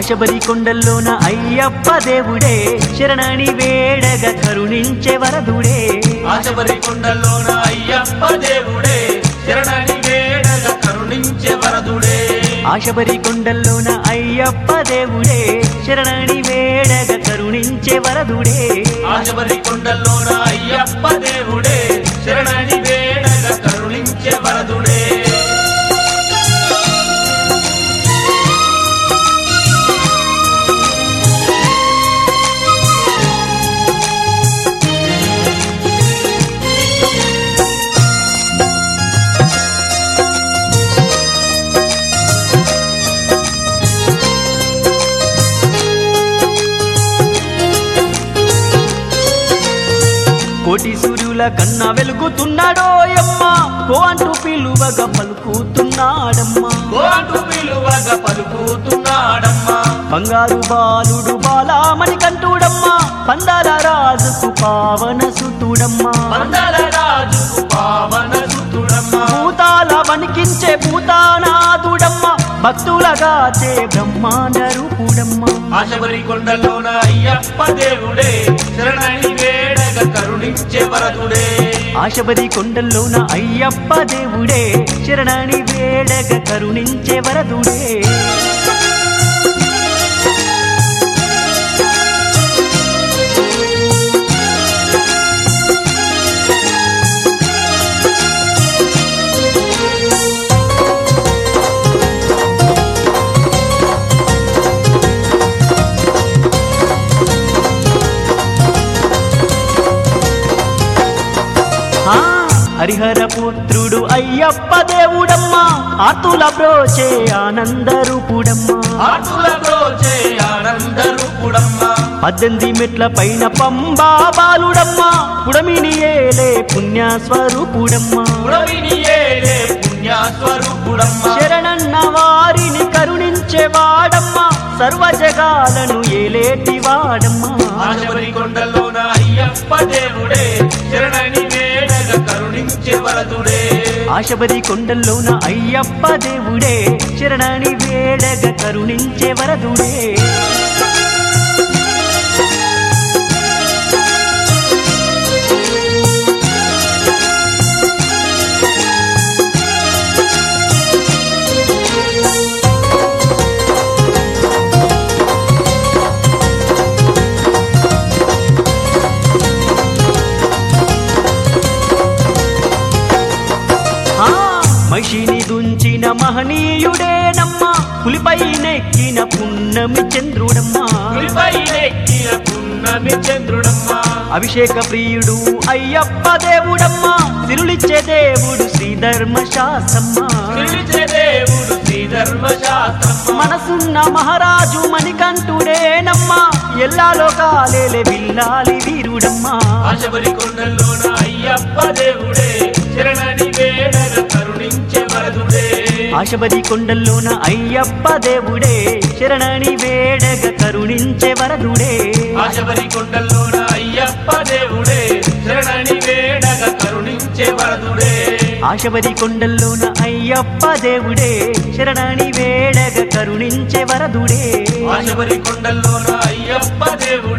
ఆశబరి కొండల్లోన అయ్యప్ప దేవుడే శరణని వేడగ కరుణించే వరదుడే ఆశబరి కొండల్లోన అయ్యప్ప దేవుడే శరణని వేడగ కరుణించే వరదుడే ఆశబరి కొండల్లోన అయ్యప్ప దేవుడే శరణని వేడగ కరుణించే వరదుడే ఆశబరి కొండల్లోన అయ్యప్ప దేవుడే శరణని వేడగ కరుణించే వరదుడే కోటి సూర్యుల కన్నా వెలుగుతున్నాడో యమ్మ కో అంటూ పిలువగా పలుకుతున్నాడమ్మా కోటు పిలువగా పలుకుతున్నాడమ్మా బంగారు బాలుడు బాలామణి కంటుడమ్మా పందాల రాజుకు పావన సుతుడమ్మా మందల రాజుకు పావన సుతుడమ్మా భూతాల వణికించే భూతానాథుడమ్మా భక్తులగాచే బ్రహ్మాండ రూపుడమ్మా ఆశబరి కొండల్లోన అయ్యప్ప దేవుడే శరణని వేడగ కరుణించే వరదుడే ఆశబరి కొండల్లోన అయ్యప్ప దేవుడే శరణాని వేడగ కరుణించే వరదుడే ఆ హరిహర పుత్రుడు అయ్యప్ప దేవుడమ్మా ఆతుల బ్రోచే ఆనంద రూపుడమ్మా ఆటుల బ్రోచే ఆనంద రూపుడమ్మా పద్దెనిమిది మెట్ల పైన పంబా బాలుడమ్మా పుడమిని ఏలే పుణ్య స్వరూపుడమ్మా పురవిని ఏలే పుణ్య స్వరూపుడమ్మా శరణన్న వారిని కరుణించే వాడమ్మా సర్వ జగాలను ఏలేటి వాడమ్మా ఆశబరి కొండల్లోన అయ్యప్ప దేవుడే శరణని వేడగ కరుణించే వరదుడే ఆశబరి కొండల్లోన అయ్యప్ప దేవుడే శరణాని వేడగ కరుణించే వరదుడే ఆ మహిషిని దుంచిన మహనీయుడేనమ్మా పులిపై నెక్కిన పున్నమి చంద్రుడమ్మా పులిపై నెక్కిన పున్నమి చంద్రుడమ్మా అభిషేక ప్రియుడు అయ్యప్ప దేవుడమ్మా సిరులిచ్చే దేవుడు శ్రీ ధర్మశాస్త్రమ్మా పిలిచే దేవుడు శ్రీ ధర్మశాస్త్రమ్మా మనసున్న మహారాజు మణికంఠుడేనమ్మా ఎల్లా లోకాలేలే విల్లాలి వీరుడమ్మా ఆశబరి కొండల్లోన అయ్యప్ప దేవుడే శరణని వేడగ కరుణించే వరదుడే ఆశబరి కొండల్లోన అయ్యప్ప దేవుడే శరణని వేడగ కరుణించే వరదుడే ఆశబరి కొండల్లోన అయ్యప్ప దేవుడే శరణని వేడగ కరుణించే వరదుడే ఆశబరి కొండల్లోన అయ్యప్ప దేవుడే శరణని వేడగ కరుణించే వరదుడే ఆశబరి కొండల్లోన అయ్యప్ప దేవుడే